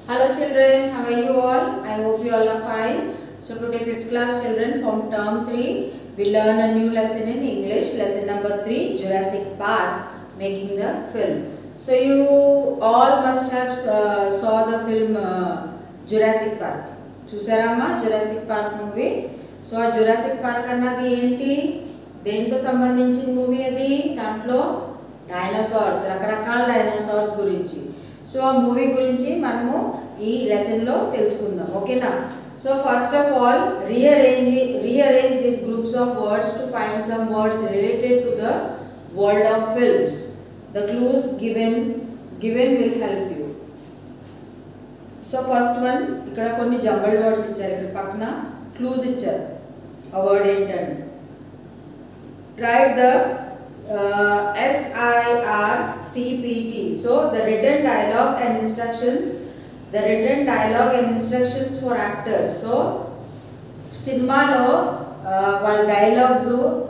Hello children, how are you all? I hope you all are fine. So today 5th class children from term 3 we learn a new lesson in English, lesson number 3 Jurassic Park making the film. So you all must have uh, saw the film uh, Jurassic Park. చూసారమ్మా Jurassic Park movie so ఆ Jurassic Park అన్నది ఏంటి దేనితో సంబంధించిన movie అది దాంట్లో dinosaurs రకరకాల dinosaurs గురించి సో ఆ మూవీ గురించి మనము ఈ లెసన్లో తెలుసుకుందాం ఓకేనా so first of all rearrange rearrange this groups of words to find some words related to the world of films the clues given given will help you so first one ఇక్కడ కొన్ని జంబల్ words ఇచ్చారు ఇక్కడ పక్కన clues ఇచ్చారు ఆ word ఏంటని right the S I R C P T so the return dialogue and instructions the return dialogue and instructions for actors so సినిమాలో వాళ్ళ డైలాగ్స్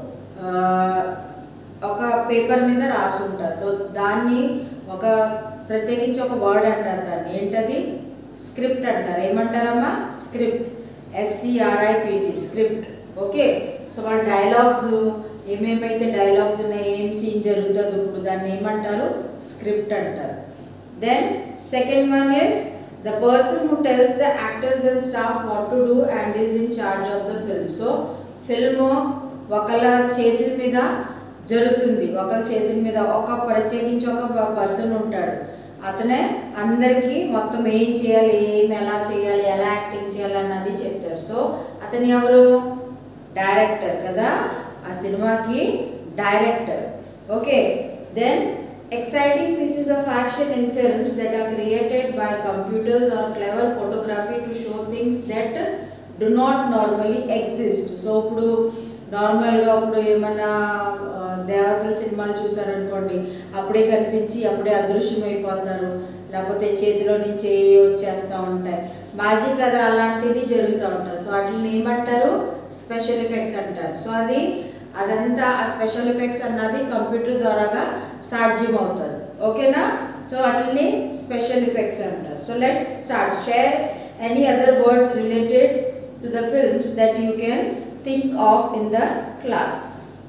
ఒక పేపర్ మీద రాసి ఉంటారు సో దాన్ని ఒక ప్రత్యేకించి ఒక వర్డ్ అంటారు దాన్ని ఏంటది స్క్రిప్ట్ అంటారు ఏమంటారమ్మా script S C R I P T script okay so వాళ్ళ డైలాగ్స్ ఏమేమైతే డైలాగ్స్ ఉన్నాయి ఏం సీన్ జరుగుతుంది ఇప్పుడు దాన్ని ఏమంటారు స్క్రిప్ట్ అంటారు then second one is the person who tells the actors and staff what to do and is in charge of the film so film ఒకళ్ళ చేతుల మీద జరుగుతుంది ఒకళ్ళ చేతుల మీద ఒక ప్రత్యేకించి ఒక పర్సన్ ఉంటాడు అతనే అందరికీ మొత్తం ఏం చేయాలి ఏం ఎలా చేయాలి ఎలా యాక్టింగ్ చేయాలి అన్నది చెప్తారు సో అతను ఎవరు డైరెక్టర్ కదా ఆ సినిమాకి director okay then exciting pieces of action in films that are created by computers or clever photography to show things that do not normally exist so ఇప్పుడు నార్మల్గా ఇప్పుడు ఏమన్నా దేవతల సినిమాలు చూసారనుకోండి అప్పుడే కనిపించి అప్పుడే అదృశ్యం అయిపోతారు లేకపోతే చేతిలో నుంచి ఏ వచ్చేస్తూ ఉంటాయి మ్యాజిక్ అది అలాంటిది జరుగుతూ ఉంటాయి సో వాటిని ఏమంటారు స్పెషల్ ఎఫెక్ట్స్ అంటారు సో అది అదంతా ఆ స్పెషల్ ఎఫెక్ట్స్ అన్నది కంప్యూటర్ ద్వారాగా సాధ్యం అవుతుంది ఓకేనా సో వాటిని స్పెషల్ ఎఫెక్ట్స్ అంటారు so let's start share any other words related to the films that you can think of in the class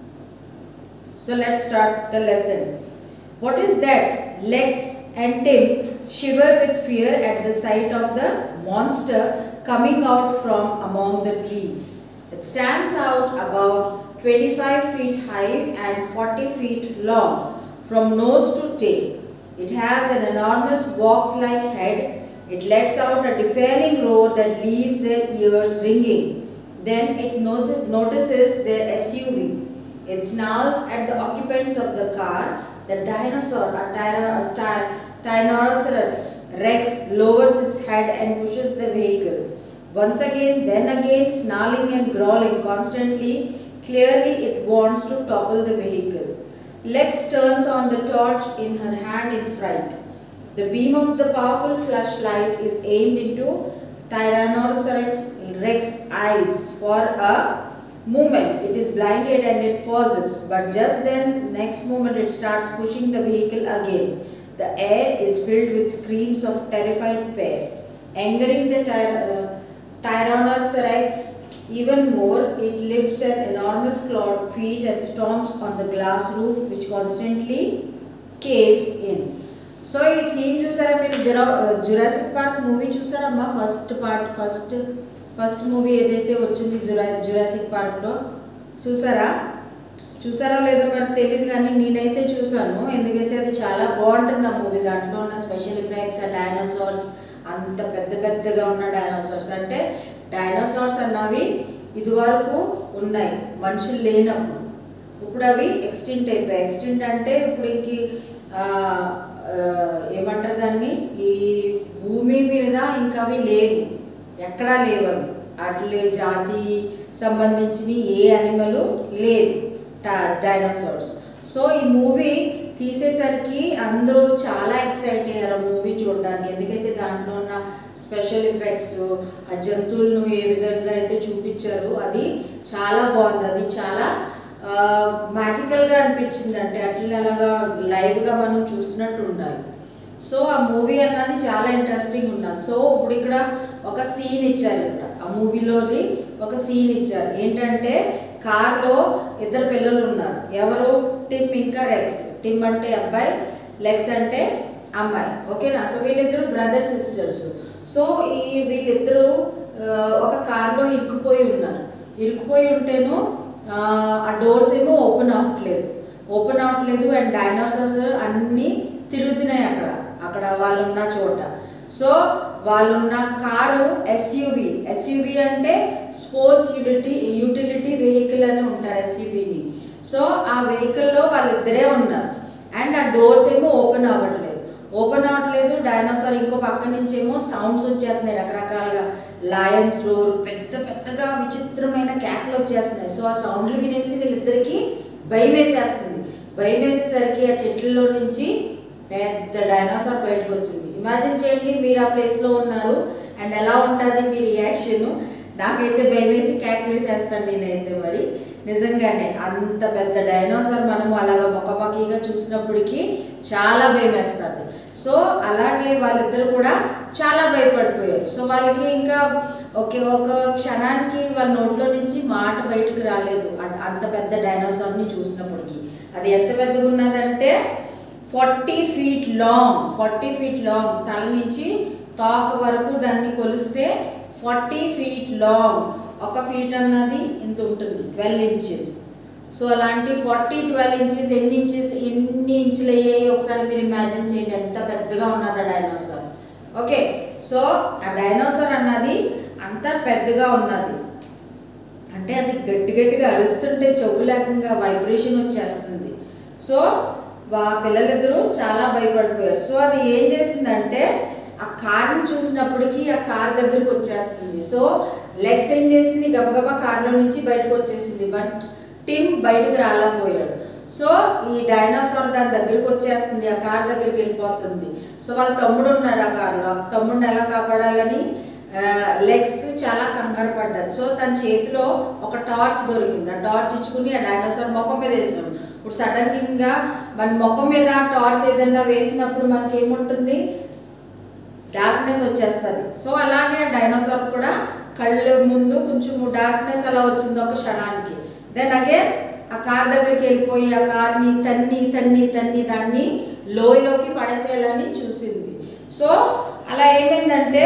so let's start the lesson what is that Lex and Tim shiver with fear at the sight of the monster coming out from among the trees. It stands out about 25 feet high and 40 feet long from nose to tail. It has an enormous box-like head. It lets out a deafening roar that leaves their ears ringing. Then it notices their SUV. It snarls at the occupants of the car. The dinosaur, a, tyra, a ty, Tyrannosaurus Rex lowers its head and pushes the vehicle. Once again, then again, snarling and growling constantly, clearly it wants to topple the vehicle. Lex turns on the torch in her hand in fright. The beam of the powerful flashlight is aimed into Tyrannosaurus Rex's eyes for a moment. It is blinded and it pauses, but just then, next moment, it starts pushing the vehicle again. The air is filled with screams of terrified pain. Angering the tyr- uh, Tyrannosaurus even more, it lifts an enormous clawed feet and stomps on the glass roof which constantly caves in. So ఈ scene చూసారా మీరు జెరా Jurassic Park movie చూసారమ్మా first part first first movie ఏదైతే వచ్చింది జురా Jurassic పార్క్లో చూసారా చూసారో లేదో మరి తెలియదు కానీ నేనైతే చూసాను ఎందుకైతే అది చాలా బాగుంటుంది ఆ మూవీ దాంట్లో ఉన్న స్పెషల్ ఎఫెక్ట్స్ ఆ డైనోసార్స్ అంత పెద్ద పెద్దగా ఉన్న డైనోసార్స్ అంటే డైనోసార్స్ అన్నవి ఇదివరకు ఉన్నాయి మనుషులు లేనప్పుడు ఇప్పుడు అవి ఎక్స్టింట్ అయిపోయాయి ఎక్స్టింట్ అంటే ఇప్పుడు ఇంక ఏమంటారు దాన్ని ఈ భూమి మీద ఇంకా అవి లేవు ఎక్కడా లేవు అవి అట్లే జాతి సంబంధించిన ఏ అనిమల్ లేదు డైనోసార్స్ సో ఈ మూవీ తీసేసరికి అందరూ చాలా ఎక్సైట్ అయ్యారు మూవీ చూడడానికి ఎందుకైతే దాంట్లో ఉన్న స్పెషల్ ఎఫెక్ట్స్ ఆ జంతువులను ఏ విధంగా అయితే చూపించారో అది చాలా బాగుంది అది చాలా మ్యాజికల్గా అనిపించింది అంటే అట్లా అలాగా లైవ్గా మనం చూసినట్టు ఉండాలి సో ఆ మూవీ అన్నది చాలా ఇంట్రెస్టింగ్ ఉన్నది సో ఇప్పుడు ఇక్కడ ఒక సీన్ ఇచ్చారు ఇక్కడ ఆ మూవీలోని ఒక సీన్ ఇచ్చారు ఏంటంటే కార్లో ఇద్దరు పిల్లలు ఉన్నారు ఎవరు టిమ్ ఇంకా రెక్స్ టిమ్ అంటే అబ్బాయి లెక్స్ అంటే అమ్మాయి ఓకేనా సో వీళ్ళిద్దరు బ్రదర్ సిస్టర్స్ సో ఈ వీళ్ళిద్దరూ ఆ, ఒక కార్లో ఇరుక్కుపోయి ఉన్నారు ఇరుక్కుపోయి ఉంటేను ఆ, ఆ డోర్స్ ఏమో ఓపెన్ అవ్వట్లేదు ఓపెన్ అవ్వట్లేదు అండ్ డైనోసార్స్ అన్నీ తిరుగుతున్నాయి అక్కడ అక్కడ వాళ్ళు ఉన్న చోట సో వాళ్ళున్న కారు ఎస్యూవి ఎస్యూవి అంటే స్పోర్ట్స్ యూటిలిటీ యూటిలిటీ వెహికల్ అని ఉంటారు ఎస్యూవిని సో ఆ వెహికల్లో వాళ్ళిద్దరే ఉన్నారు అండ్ ఆ డోర్స్ ఏమో ఓపెన్ అవ్వట్లేదు ఓపెన్ అవ్వట్లేదు డైనోసార్ ఇంకో పక్క నుంచి ఏమో సౌండ్స్ వచ్చేస్తున్నాయి రకరకాలుగా లయన్స్ రోర్ పెద్ద పెద్దగా విచిత్రమైన కేకలు వచ్చేస్తున్నాయి సో ఆ సౌండ్లు వినేసి వీళ్ళిద్దరికి భయం వేసేస్తుంది భయం వేసేసరికి ఆ చెట్లలో నుంచి పెద్ద డైనోసార్ బయటకు వచ్చింది ఇమాజిన్ చేయండి మీరు ఆ ప్లేస్లో ఉన్నారు అండ్ ఎలా ఉంటుంది మీ రియాక్షన్ నాకైతే భయం వేసి కేకలేసేస్తాను నేనైతే మరి నిజంగానే అంత పెద్ద డైనోసార్ మనము అలాగ మొక్కపక్కీగా చూసినప్పటికీ చాలా భయం వేస్తుంది సో అలాగే వాళ్ళిద్దరు కూడా చాలా భయపడిపోయారు సో వాళ్ళకి ఇంకా ఒకే ఒక క్షణానికి వాళ్ళ నోట్లో నుంచి మాట బయటకు రాలేదు అ- అంత పెద్ద డైనోసార్ని చూసినప్పటికీ అది ఎంత పెద్దగా ఉన్నదంటే forty feet long forty feet long తల నుంచి తాక వరకు దాన్ని కొలిస్తే ఫార్టీ ఫీట్ లాంగ్ ఒక ఫీట్ అన్నది ఇంత ఉంటుంది ట్వెల్వ్ ఇంచెస్ సో అలాంటి ఫార్టీ ట్వెల్వ్ ఇంచెస్ ఎన్ని ఇంచెస్ ఎన్ని ఇంచులు అయ్యాయి ఒకసారి మీరు ఇమాజిన్ చేయండి ఎంత పెద్దగా ఉన్నది ఆ డైనోసార్ ఓకే సో ఆ డైనోసార్ అన్నది అంత పెద్దగా ఉన్నది అంటే అది గట్టి గట్టిగా అరుస్తుంటే చెవు లేకుండా వైబ్రేషన్ వచ్చేస్తుంది సో వా పిల్లలిద్దరూ చాలా భయపడిపోయారు సో అది ఏం చేసిందంటే ఆ కార్ని చూసినప్పటికీ ఆ కార్ దగ్గరికి వచ్చేస్తుంది సో లెగ్స్ ఏం చేసింది గబగబా కార్లో నుంచి బయటకు వచ్చేసింది బట్ టిమ్ బయటకు రాలేకపోయాడు సో ఈ డైనోసార్ దాని దగ్గరికి వచ్చేస్తుంది ఆ కార్ దగ్గరికి వెళ్ళిపోతుంది సో వాళ్ళ తమ్ముడు ఉన్నాడు ఆ కారులో ఆ తమ్ముడిని ఎలా కాపాడాలని లెగ్స్ చాలా కంగారు పడ్డది సో తన చేతిలో ఒక టార్చ్ దొరికింది ఆ టార్చ్ ఇచ్చుకుని ఆ డైనోసార్ ముఖం మీద వేసినాడు ఇప్పుడు సడన్గా మన ముఖం మీద టార్చ్ ఏదైనా వేసినప్పుడు మనకి ఏముంటుంది డార్క్నెస్ వచ్చేస్తుంది సో అలాగే డైనోసార్ కూడా కళ్ళు ముందు కొంచెం డార్క్నెస్ అలా వచ్చింది ఒక క్షణానికి దెన్ అగైన్ ఆ కార్ దగ్గరికి వెళ్ళిపోయి ఆ కార్ని తన్ని తన్ని తన్ని దాన్ని లోయలోకి పడేసేయాలని చూసింది సో అలా ఏమైందంటే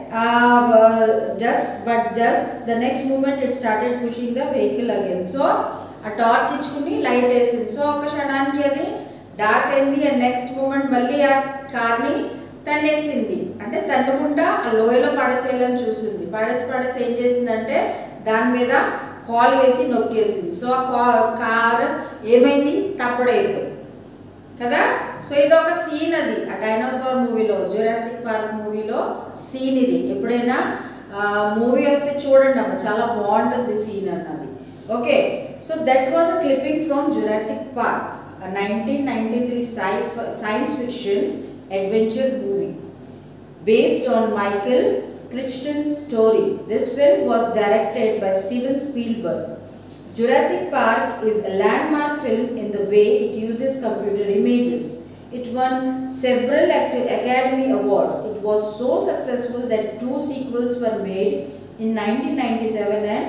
just but just the next moment it started pushing the vehicle again so ఆ టార్చ్ ఇచ్చుకుని లైట్ వేసింది సో ఒక క్షణానికి అది డార్క్ అయింది అండ్ నెక్స్ట్ మూమెంట్ మళ్ళీ ఆ కార్ని తన్నేసింది అంటే తన్నుకుంటా ఆ లోయలో పడేసేయాలని చూసింది పడేసి పడేసి ఏం చేసిందంటే దాని మీద కాల్ వేసి నొక్కేసింది సో ఆ కా- కార్ ఏమైంది తప్పడైపోయింది కదా సో ఇది ఒక సీన్ అది ఆ డైనోసార్ మూవీలో జురాసిక్ పార్క్ మూవీలో సీన్ ఇది ఎప్పుడైనా మూవీ వస్తే చూడండి అమ్మ చాలా బాగుంటుంది సీన్ అన్నది okay so that was a clipping from Jurassic Park nineteen ninety three science fiction adventure movie based on Michael Crichton's story. This film was directed by Steven Spielberg. Jurassic Park is a landmark film in the way it uses computer images. It won several Act- Academy Awards. It was so successful that two sequels were made in 1997 and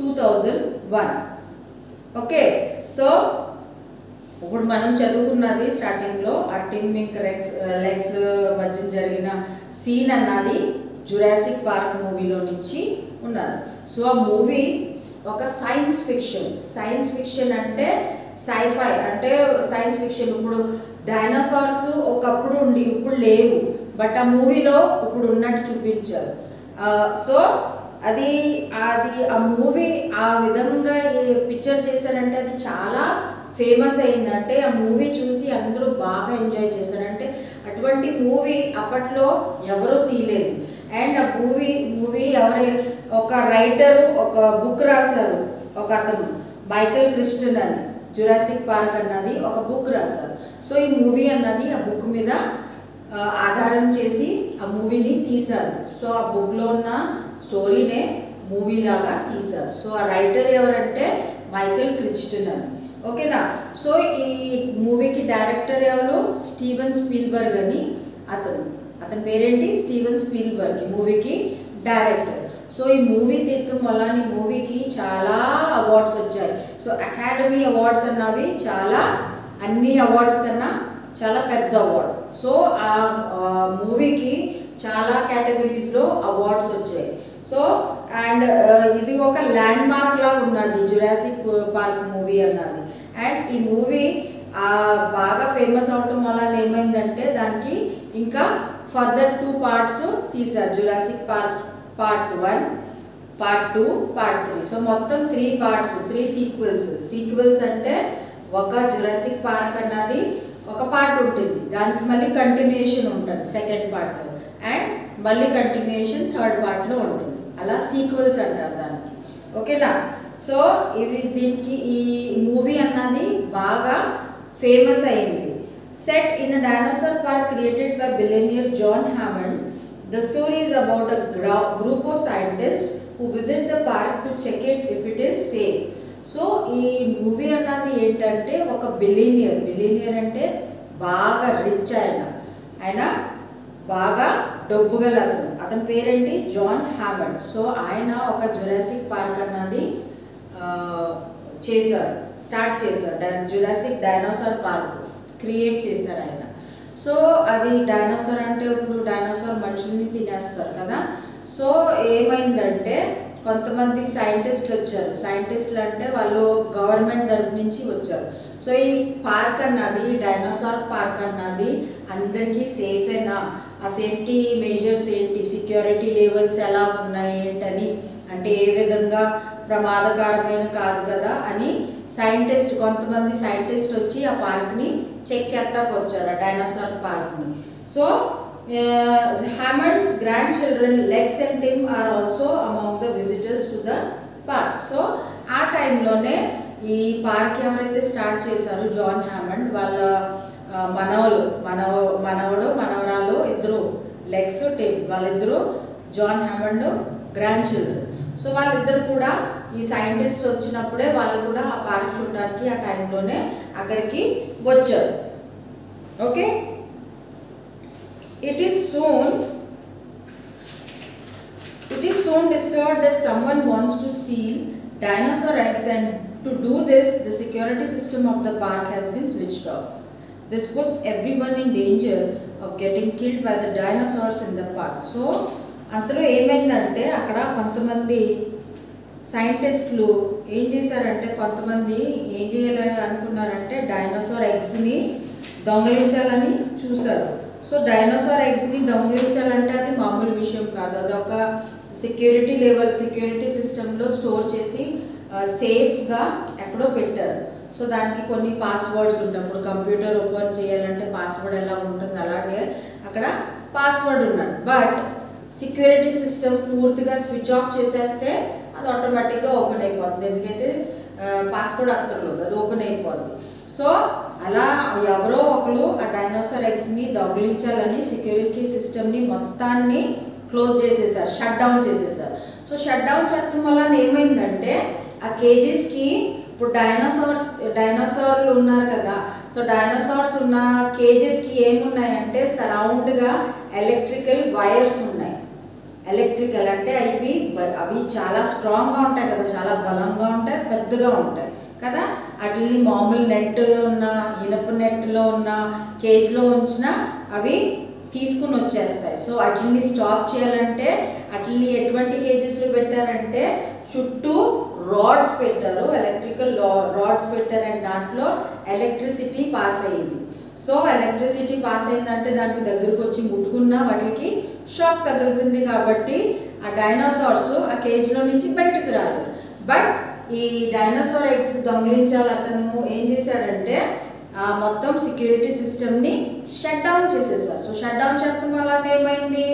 2001. Okay, so ఇప్పుడు మనం చదువుకున్నది స్టార్టింగ్లో ఆ Tim ఇంక్ rex legs మధ్య జరిగిన scene అన్నది Jurassic park మూవీలో నుంచి ఉన్నది సో ఆ మూవీ ఒక సైన్స్ ఫిక్షన్ సైన్స్ ఫిక్షన్ అంటే సైఫై అంటే సైన్స్ ఫిక్షన్ ఇప్పుడు డైనోసార్స్ ఒకప్పుడు ఉండి ఇప్పుడు లేవు బట్ ఆ మూవీలో ఇప్పుడు ఉన్నట్టు చూపించారు సో అది అది ఆ మూవీ ఆ విధంగా పిక్చర్ చేశారంటే అది చాలా ఫేమస్ అయిందంటే ఆ మూవీ చూసి అందరూ బాగా ఎంజాయ్ చేశారంటే అటువంటి మూవీ అప్పట్లో ఎవరూ తీయలేదు అండ్ ఆ మూవీ మూవీ ఎవరై ఒక రైటర్ ఒక బుక్ రాశారు ఒక అతను మైకల్ క్రిస్టన్ అని జురాసిక్ పార్క్ అన్నది ఒక బుక్ రాశారు సో ఈ మూవీ అన్నది ఆ బుక్ మీద ఆ, ఆధారం చేసి ఆ మూవీని తీశారు సో ఆ బుక్లో ఉన్న స్టోరీనే మూవీ లాగా తీశారు సో ఆ రైటర్ ఎవరంటే మైకేల్ క్రిస్టన్ అని ఓకేనా సో ఈ మూవీకి డైరెక్టర్ ఎవరు స్టీవెన్ స్పీల్బర్గ్ అని అతను అతని పేరేంటి స్టీవెన్ స్పీల్బర్గ్ ఈ మూవీకి డైరెక్టర్ సో ఈ మూవీ తీర్థం వల్ల ఈ మూవీకి చాలా అవార్డ్స్ వచ్చాయి సో అకాడమీ అవార్డ్స్ అన్నవి చాలా అన్ని అవార్డ్స్ కన్నా చాలా పెద్ద అవార్డ్ సో ఆ మూవీకి చాలా కేటగిరీస్లో అవార్డ్స్ వచ్చాయి సో అండ్ ఇది ఒక ల్యాండ్ మార్క్ లా ఉన్నది జురాసిక్ పార్క్ మూవీ అన్నది అండ్ ఈ మూవీ బాగా ఫేమస్ అవటం వల్ల ఏమైందంటే దానికి ఇంకా ఫర్దర్ టూ పార్ట్స్ తీశారు Jurassic Park part one part two part three so మొత్తం three parts three sequels sequels అంటే ఒక జురాసిక్ పార్క్ అన్నది ఒక పార్ట్ ఉంటుంది దానికి మళ్ళీ కంటిన్యూషన్ ఉంటుంది సెకండ్ పార్ట్లో అండ్ మళ్ళీ కంటిన్యూషన్ థర్డ్ పార్ట్లో ఉంటుంది అలా సీక్వెల్స్ అంటారు దానికి ఓకేనా సో ఇవి దీనికి ఈ మూవీ అన్నది బాగా ఫేమస్ అయింది set in dinosaur park created by billionaire John Hammond the story is about a group of scientist who visit the park to check it if it is safe so ఈ movie అన్నది ఏంటంటే ఒక billionaire billionaire అంటే బాగా rich ఆయన ఆయన బాగా డబ్బుగల అతను అతని పేరేంటి జాన్ హ్యామండ్ సో ఆయన ఒక జురాసిక్ పార్క్ అన్నది చేశారు స్టార్ట్ చేశారు డై జురాసిక్ డైనోసార్ పార్క్ క్రియేట్ చేశారు ఆయన సో అది డైనోసార్ అంటే ఇప్పుడు డైనోసార్ మనుషుల్ని తినేస్తారు కదా సో ఏమైందంటే కొంతమంది సైంటిస్టులు వచ్చారు సైంటిస్టులు అంటే వాళ్ళు గవర్నమెంట్ తరపు నుంచి వచ్చారు సో ఈ పార్క్ అన్నది డైనోసార్ పార్క్ అన్నది అందరికీ సేఫేనా ఆ సేఫ్టీ మెజర్స్ ఏంటి సెక్యూరిటీ లెవెల్స్ ఎలా ఉన్నాయి ఏంటని అంటే ఏ విధంగా ప్రమాదకరమైన కాదు కదా అని సైంటిస్ట్ కొంతమంది సైంటిస్ట్ వచ్చి ఆ పార్క్ని చెక్ చేస్తాకు వచ్చారు ఆ డైనోసార్ పార్క్ని so Hammond's grandchildren Lex and Tim are also among the visitors to the park so ఆ టైంలోనే ఈ పార్క్ ఎవరైతే స్టార్ట్ చేశారో జాన్ హ్యామండ్ వాళ్ళ మనవలు మనవ మనవడు మనవరాలు ఇద్దరు లెగ్స్ టిమ్ వాళ్ళిద్దరూ John Hammond grandchildren so వాళ్ళిద్దరు కూడా ఈ సైంటిస్ట్ వచ్చినప్పుడే వాళ్ళు కూడా ఆ పార్క్ చూడడానికి ఆ టైంలోనే అక్కడికి వచ్చారు okay it is soon it is soon discovered that someone wants to steal dinosaur eggs and to do this the security system of the park has been switched off this puts everyone in danger of getting killed by the dinosaurs in the park so అంతలో ఏమైందంటే అక్కడ కొంతమంది సైంటిస్టులు ఏం చేశారంటే కొంతమంది ఏం చేయాలని అనుకున్నారంటే డైనోసార్ ఎగ్స్ని దొంగలించాలని చూశారు సో డైనోసార్ ఎగ్స్ని దొంగిలించాలంటే అది మామూలు విషయం కాదు అదొక సెక్యూరిటీ లెవెల్ సెక్యూరిటీ సిస్టంలో స్టోర్ చేసి సేఫ్గా ఎక్కడో పెట్టారు సో దానికి కొన్ని పాస్వర్డ్స్ ఉంటాయి ఇప్పుడు కంప్యూటర్ ఓపెన్ చేయాలంటే పాస్వర్డ్ ఎలా ఉంటుంది అలాగే అక్కడ పాస్వర్డ్ ఉన్నది బట్ సెక్యూరిటీ సిస్టమ్ పూర్తిగా స్విచ్ ఆఫ్ చేసేస్తే అది ఆటోమేటిక్గా ఓపెన్ అయిపోతుంది ఎందుకైతే పాస్వర్డ్ అక్కర్లేదు అది ఓపెన్ అయిపోద్ది సో అలా ఎవరో ఒకరు ఆ డైనోసార్ ఎగ్స్ని దొంగిలించాలని సెక్యూరిటీ సిస్టమ్ని మొత్తాన్ని క్లోజ్ చేసేసారు షట్ డౌన్ చేసేసారు సో షట్ డౌన్ చేయడం వల్ల ఏమైందంటే ఆ కేజీస్కి ఇప్పుడు డైనోసార్స్ డైనోసార్లు ఉన్నారు కదా సో డైనోసార్స్ ఉన్న కేజెస్కి ఏమున్నాయంటే సరౌండ్గా ఎలక్ట్రికల్ వైర్స్ ఉన్నాయి ఎలక్ట్రికల్ అంటే అవి అవి చాలా స్ట్రాంగ్గా ఉంటాయి కదా చాలా బలంగా ఉంటాయి పెద్దగా ఉంటాయి కదా వాటిని మామూలు నెట్ ఉన్న ఇనప నెట్లో ఉన్న కేజ్లో ఉంచిన అవి తీసుకుని వచ్చేస్తాయి సో వాటిని స్టాప్ చేయాలంటే వాటిని ఎటువంటి కేజెస్లో పెట్టారంటే చుట్టూ రాడ్స్ పెట్టారు ఎలక్ట్రికల్ రాడ్స్ పెట్టారు అండ్ దాంట్లో ఎలక్ట్రిసిటీ పాస్ అయ్యింది సో ఎలక్ట్రిసిటీ పాస్ అయిందంటే దానికి దగ్గరకు వచ్చి ముట్టుకున్నా వాటికి షాక్ తగులుతుంది కాబట్టి ఆ డైనోసార్స్ ఆ కేజ్లో నుంచి బయటకు రాలేదు బట్ ఈ డైనోసార్ ఎగ్స్ దొంగిలించాలి అతను ఏం చేశాడంటే మొత్తం సెక్యూరిటీ సిస్టమ్ని షట్ డౌన్ చేసేసారు సో షట్ డౌన్ చేయడం వల్ల ఏమైంది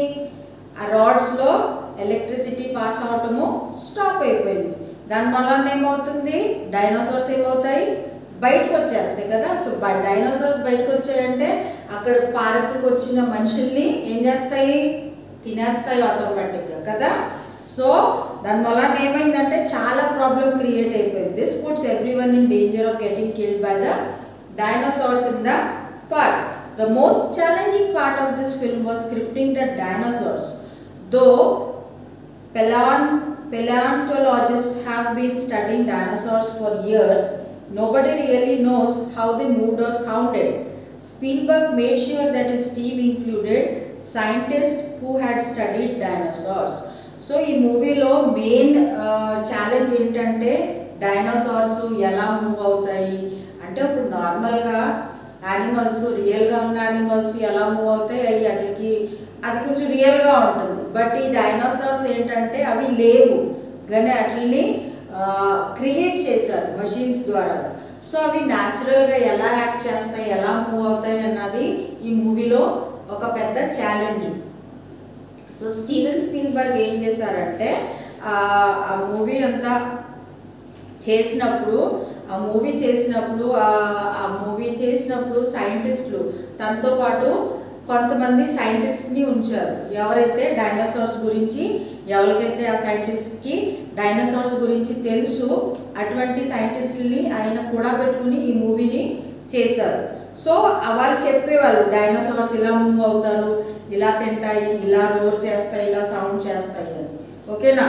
ఆ రాడ్స్లో ఎలక్ట్రిసిటీ పాస్ అవటము స్టాప్ అయిపోయింది దానివల్ల ఏమవుతుంది డైనోసార్స్ ఏమవుతాయి బయటకు వచ్చేస్తాయి కదా సో డైనోసార్స్ బయటకు వచ్చాయంటే అక్కడ పార్క్కి వచ్చిన మనుషుల్ని ఏం చేస్తాయి తినేస్తాయి ఆటోమేటిక్గా కదా సో దానివల్ల ఏమైందంటే చాలా ప్రాబ్లం క్రియేట్ అయిపోయింది this puts everyone in danger of getting killed by the dinosaurs in the park the most challenging part of this film was scripting the dinosaurs though Paleon, paleontologists have been studying dinosaurs for years. Nobody really knows how they moved or sounded. Spielberg made sure that his team included scientists who had studied dinosaurs. So ఈ మూవీలో main challenge ఏంటంటే dinosaurs ఎలా move అవుతాయి అంటే ఇప్పుడు నార్మల్గా animals రియల్గా ఉన్న యానిమల్స్ ఎలా మూవ్ అవుతాయి అవి వాటికి అది కొంచెం రియల్గా ఉంటుంది బట్ ఈ డైనోసార్స్ ఏంటంటే అవి లేవు కానీ వాటిని క్రియేట్ చేశారు మషిన్స్ ద్వారా సో అవి న్యాచురల్గా ఎలా యాక్ట్ చేస్తాయి ఎలా మూవ్ అవుతాయి అన్నది ఈ మూవీలో ఒక పెద్ద ఛాలెంజ్ సో స్టీవెన్ స్పీల్బర్గ్ ఏం చేశారంటే ఆ ఆ మూవీ అంతా చేసినప్పుడు ఆ మూవీ చేసినప్పుడు ఆ- ఆ మూవీ చేసినప్పుడు సైంటిస్టులు తనతో పాటు కొంతమంది సైంటిస్ట్ని ఉంచారు ఎవరైతే డైనోసార్స్ గురించి ఎవరికైతే ఆ సైంటిస్ట్కి డైనోసార్స్ గురించి తెలుసు అటువంటి సైంటిస్టుల్ని ఆయన కూడా పెట్టుకుని ఈ మూవీని చేశారు సో ఆ వాళ్ళు చెప్పేవాళ్ళు డైనోసార్స్ ఇలా మూవ్ అవుతారు ఇలా తింటాయి ఇలా రోర్ చేస్తాయి ఇలా సౌండ్ చేస్తాయి అని ఓకేనా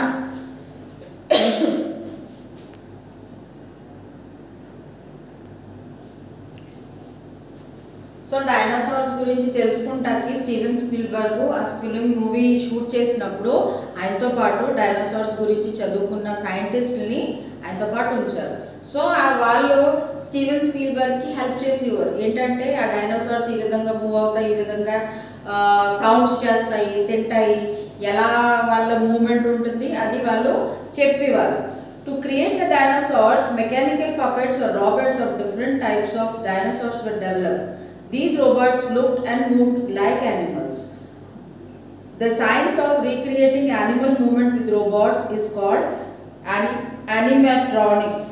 సో డైనోసార్స్ గురించి తెలుసుకుంటాకి స్టీవెన్ స్పిల్బర్గ్ ఆ ఫిలిం మూవీ షూట్ చేసినప్పుడు ఆయనతో పాటు డైనోసార్స్ గురించి చదువుకున్న సైంటిస్ట్ని ఆయనతో పాటు ఉంచారు సో ఆ వాళ్ళు స్టీవెన్ స్పీల్బర్గ్కి హెల్ప్ చేసేవారు ఏంటంటే ఆ డైనోసార్స్ ఈ విధంగా మూవ్ అవుతాయి ఈ విధంగా సౌండ్స్ చేస్తాయి తింటాయి ఎలా వాళ్ళ మూమెంట్ ఉంటుంది అది వాళ్ళు చెప్పేవారు to create the dinosaurs mechanical puppets or robots of different types of dinosaurs were developed. These robots looked and moved like animals. The science of recreating animal movement with robots is called ani- animatronics.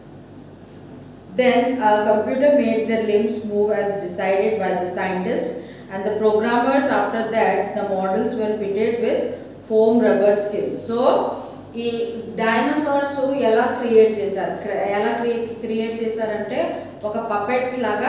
Then a computer made the limbs move as decided by the scientists, and the programmers after that the models were fitted with foam rubber skins. So ఈ dinosaurs ఎలా create చేశారు క్ర- ఎలా create create చేశారంటే ఒక puppets లాగా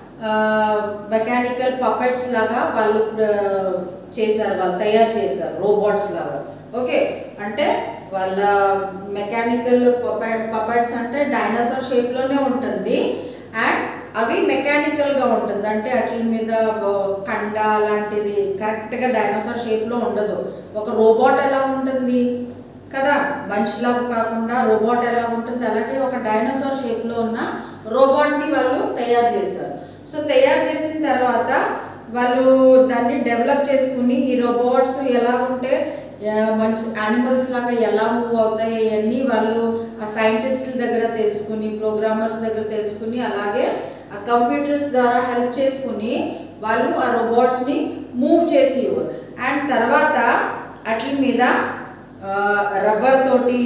mechanical puppets లాగా వాళ్ళు ప్ర- చేశారు వాళ్ళు తయారు చేశారు రోబోట్స్ లాగా ఓకే అంటే వాళ్ళ మెకానికల్ పపెట్స్ అంటే డైనోసార్ షేప్లోనే ఉంటుంది అండ్ అవి మెకానికల్గా ఉంటుంది అంటే వాటి మీద బ- కండ లాంటిది కరెక్ట్గా డైనోసార్ షేప్లో ఉండదు ఒక రోబోట్ ఎలా ఉంటుంది కదా మనిషిలాగా కాకుండా రోబోట్ ఎలా ఉంటుంది అలాగే ఒక డైనోసార్ షేప్లో ఉన్న రోబోట్ని వాళ్ళు తయారు చేశారు సో తయారు చేసిన తర్వాత వాళ్ళు దాన్ని డెవలప్ చేసుకుని ఈ రోబోట్స్ ఎలా ఉంటే ఆ, మంచి యానిమల్స్ లాగా ఎలా మూవ్ అవుతాయి అవన్నీ వాళ్ళు ఆ సైంటిస్టుల దగ్గర తెలుసుకుని ప్రోగ్రామర్స్ దగ్గర తెలుసుకుని అలాగే ఆ కంప్యూటర్స్ ద్వారా హెల్ప్ చేసుకుని వాళ్ళు ఆ రోబోట్స్ని మూవ్ చేసి అండ్ తర్వాత అట్ల మీద రబ్బర్ తోటి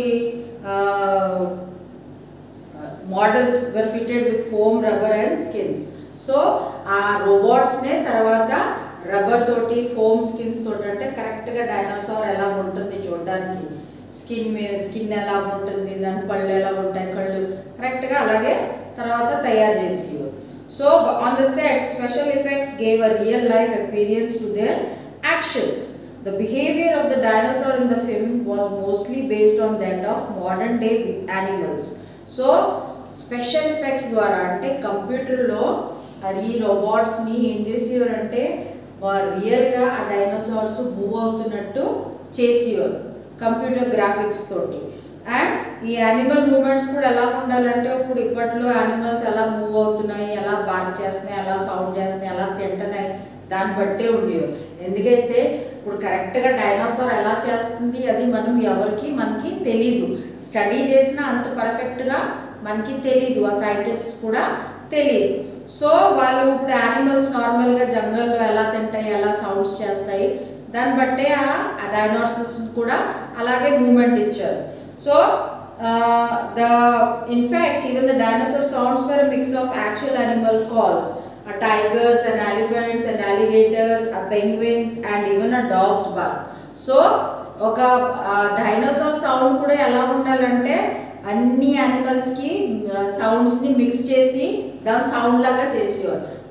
models were fitted with foam rubber and skins so ఆ రోబోట్స్నే తర్వాత రబ్బర్ తోటి ఫోమ్ స్కిన్స్ తోటి అంటే కరెక్ట్గా డైనోసార్ ఎలా ఉంటుంది చూడడానికి స్కిన్ మీద స్కిన్ ఎలా ఉంటుంది దాని పళ్ళు ఎలా ఉంటాయి కళ్ళు కరెక్ట్గా అలాగే తర్వాత తయారు చేసి so on the set special effects gave a real life experience to their actions The behavior of the dinosaur in the film was mostly based on that of modern day animals. So special effects ద్వారా అంటే కంప్యూటర్లో అది రోబోట్స్ని ఏం చేసేవారంటే రియల్గా ఆ dinosaurs move అవుతున్నట్టు చేసేవారు కంప్యూటర్ గ్రాఫిక్స్ తోటి అండ్ ఈ యానిమల్ మూమెంట్స్ కూడా ఎలా ఉండాలంటే ఇప్పుడు ఇప్పట్లో యానిమల్స్ ఎలా మూవ్ అవుతున్నాయి ఎలా బార్క్ చేస్తున్నాయి ఎలా సౌండ్ చేస్తున్నాయి ఎలా తింటున్నాయి దాన్ని బట్టే ఉండేవారు ఎందుకైతే ఇప్పుడు కరెక్ట్గా డైనోసార్ ఎలా చేస్తుంది అది మనం ఎవరికి మనకి తెలీదు స్టడీ చేసినా అంత పర్ఫెక్ట్గా మనకి తెలీదు ఆ సైంటిస్ట్ కూడా తెలియదు సో వాళ్ళు ఇప్పుడు యానిమల్స్ నార్మల్గా జంగల్లో ఎలా తింటాయి ఎలా సౌండ్స్ చేస్తాయి దాన్ని బట్టే ఆ డైనోసార్స్ కూడా అలాగే మూమెంట్ ఇచ్చారు so the in fact even the dinosaur sounds were mix of actual animal calls a tigers and elephants and alligators, a penguins and even a dog's bark. So ఒక డైనోసార్ సౌండ్ కూడా ఎలా ఉండాలంటే అన్ని యానిమల్స్కి సౌండ్స్ని mix చేసి దాని sound లాగా చేసేవారు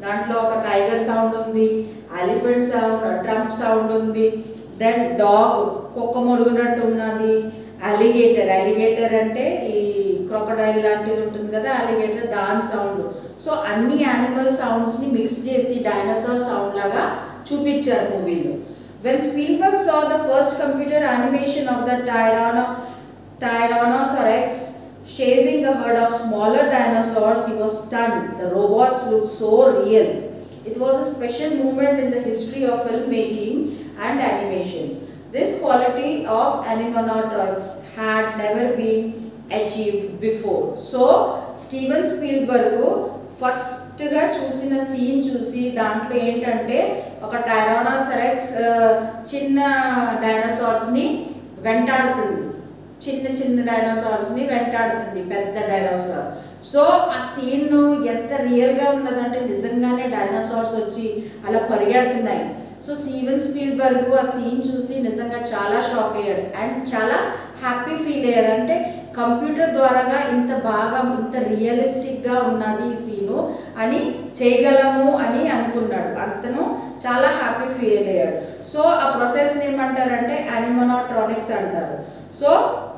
దాంట్లో ఒక టైగర్ సౌండ్ ఉంది ఎలిఫెంట్ సౌండ్ ట్రంప్ సౌండ్ ఉంది దెన్ డాగ్ కుక్క మురుగునట్టు ఉన్నది అలిగేటర్ అలిగేటర్ అంటే ఈ క్రొకడైల్ లాంటిది ఉంటుంది కదా అలిగేటర్ దాని సౌండ్ సో అన్ని యానిమల్ సౌండ్స్ని మిక్స్ చేసి డైనోసార్ సౌండ్ లాగా చూపించారు మూవీలో when Spielberg saw the first computer animation of the Tyranno, Tyrannosaurus chasing a herd of smaller dinosaurs, he was stunned. The robots looked so real. It was a special moment in the history of filmmaking and animation. This quality of animatronics had never been achieved before. So, Steven Spielberg ఫస్ట్గా చూసిన scene చూసి దాంట్లో ఏంటంటే ఒక టైరానోసరెక్స్ చిన్న డైనోసార్స్ని వెంటాడుతుంది చిన్న చిన్న డైనోసార్స్ని వెంటాడుతుంది పెద్ద డైనోసార్ సో ఆ సీన్ ఎంత రియల్గా ఉన్నదంటే నిజంగానే డైనోసార్స్ వచ్చి అలా పరిగెడుతున్నాయి సో స్టీవెన్ స్పీల్బర్గ్ ఆ సీన్ చూసి నిజంగా చాలా షాక్ అయ్యాడు అండ్ చాలా హ్యాపీ ఫీల్ అయ్యాడు అంటే కంప్యూటర్ ద్వారాగా ఇంత బాగా ఇంత రియలిస్టిక్గా ఉన్నది ఈ సీను అని చేయగలము అని అనుకున్నాడు అతను చాలా హ్యాపీ ఫీల్ అయ్యాడు సో ఆ ప్రాసెస్ని ఏమంటారంటే యానిమోనాట్రానిక్స్ అంటారు సో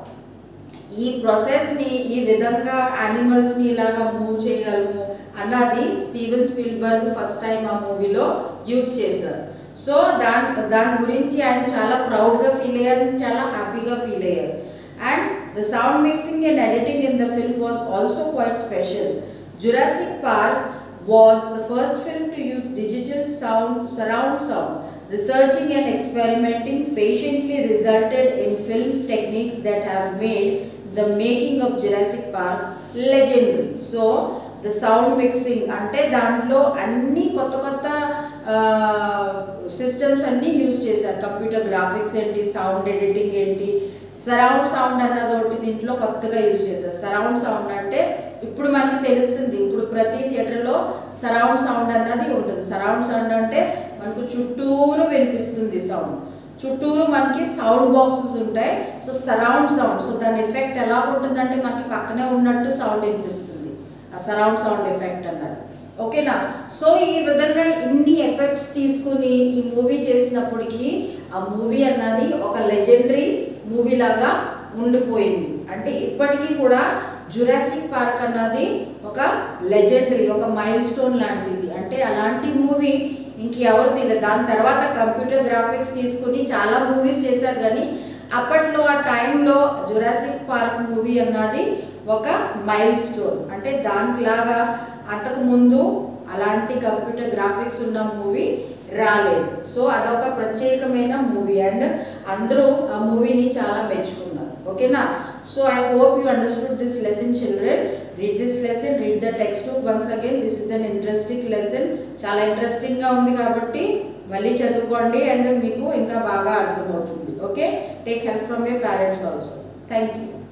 ఈ ప్రాసెస్ని ఈ విధంగా యానిమల్స్ని ఇలాగా మూవ్ చేయగలము అన్నది స్టీవెన్ స్పీల్బర్గ్ ఫస్ట్ టైం ఆ మూవీలో యూజ్ చేశారు సో దాని దాని గురించి ఆయన చాలా ప్రౌడ్గా ఫీల్ అయ్యారు చాలా హ్యాపీగా ఫీల్ అయ్యారు and the sound mixing and editing in the film was also quite special Jurassic Park was the first film to use digital sound surround sound researching and experimenting patiently resulted in film techniques that have made the making of Jurassic Park legendary so the sound mixing అంటే దాంట్లో అన్ని కొత్త కొత్త systems అన్నీ use చేశారు computer graphics ఏంటి sound editing ఏంటి surround sound అన్నది ఒకటి దీంట్లో కొత్తగా యూజ్ చేశారు సరౌండ్ సౌండ్ అంటే ఇప్పుడు మనకి తెలుస్తుంది ఇప్పుడు ప్రతి థియేటర్లో సరౌండ్ సౌండ్ అన్నది ఉంటుంది సరౌండ్ సౌండ్ అంటే మనకు చుట్టూరు వినిపిస్తుంది సౌండ్ చుట్టూరు మనకి సౌండ్ బాక్సెస్ ఉంటాయి సో సరౌండ్ సౌండ్ సో దాని ఎఫెక్ట్ ఎలా ఉంటుందంటే మనకి పక్కనే ఉన్నట్టు సౌండ్ వినిపిస్తుంది ఆ సరౌండ్ సౌండ్ ఎఫెక్ట్ అన్నది ఓకేనా సో ఈ విధంగా ఇన్ని ఎఫెక్ట్స్ తీసుకుని ఈ మూవీ చేసినప్పటికీ ఆ మూవీ అన్నది ఒక లెజెండరీ మూవీ లాగా ఉండిపోయింది అంటే ఇప్పటికీ కూడా జురాసిక్ పార్క్ అన్నది ఒక లెజెండరీ ఒక మైల్ స్టోన్ లాంటిది అంటే అలాంటి మూవీ ఇంక ఎవరు తీయలేదు దాని తర్వాత కంప్యూటర్ గ్రాఫిక్స్ తీసుకుని చాలా మూవీస్ చేశారు కానీ అప్పట్లో ఆ టైంలో జురాసిక్ పార్క్ మూవీ అన్నది ఒక మైల్ స్టోన్ అంటే దానిలాగా అంతకుముందు అలాంటి కంప్యూటర్ గ్రాఫిక్స్ ఉన్న మూవీ రాలేదు సో అదొక ప్రత్యేకమైన మూవీ అండ్ అందరూ ఆ మూవీని చాలా మెచ్చుకున్నారు ఓకేనా so I hope you understood this lesson children read this lesson read the textbook once again this is an interesting lesson చాలా ఇంట్రెస్టింగ్గా ఉంది కాబట్టి మళ్ళీ చదువుకోండి అండ్ మీకు ఇంకా బాగా అర్థమవుతుంది okay take help from your parents also thank you